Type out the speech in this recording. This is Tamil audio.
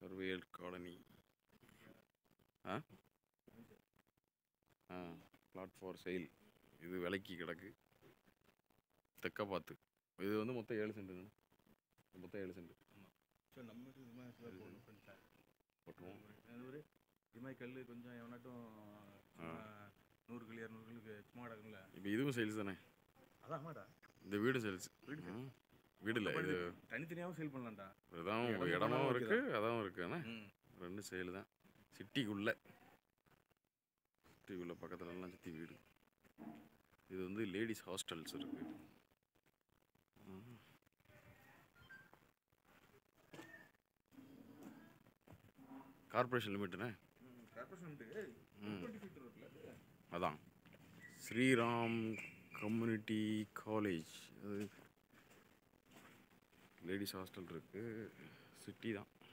சர்வேயர் காலனி ஆ ஆ பிளாட் ஃபார் சேல் இது விலைக்கு கிடக்கு தெக்க பார்த்து இது வந்து மொத்தம் ஏழு சென்ட்டுங்க மொத்தம் ஏழு சென்ட் சரி நம்ம இது மாதிரி சில போடணும் ஃப்ரெண்ட்ஸா போட்டுருவோம் அது ஒரு இது மாதிரி கல் கொஞ்சம் எவனாட்டும் சும்மா நூறு கல் இரநூறு கல்லுக்கு சும்மா கிடக்கும்ல இப்போ இதுவும் சேல்ஸ் தானே அதான் ஆமாடா இந்த வீடு சேல்ஸ் வீடு இல்லை இது தனித்தனியாகவும் சேல் பண்ணலாம்டா இதான் இடமும் இடமும் பணமும் இருக்கு அதாவும் இருக்குண்ணே ம் ரெண்டு சேல் தான் சிட்டிக்குள்ளே சிட்டிக்குள்ளே பக்கத்துலலாம் சுற்றி வீடு இது வந்து லேடிஸ் ஹாஸ்டல்ஸ் இருக்கு ம். கார்ப்பரேஷன் லிமிட்டுண்ணே கார்பரேஷன் ம். டுவெண்ட்டி ஃபீட் ரோட்டில் அதான் ஸ்ரீராம் கம்யூனிட்டி காலேஜ் அது லேடிஸ் ஹாஸ்டல் இருக்குது சிட்டி தான்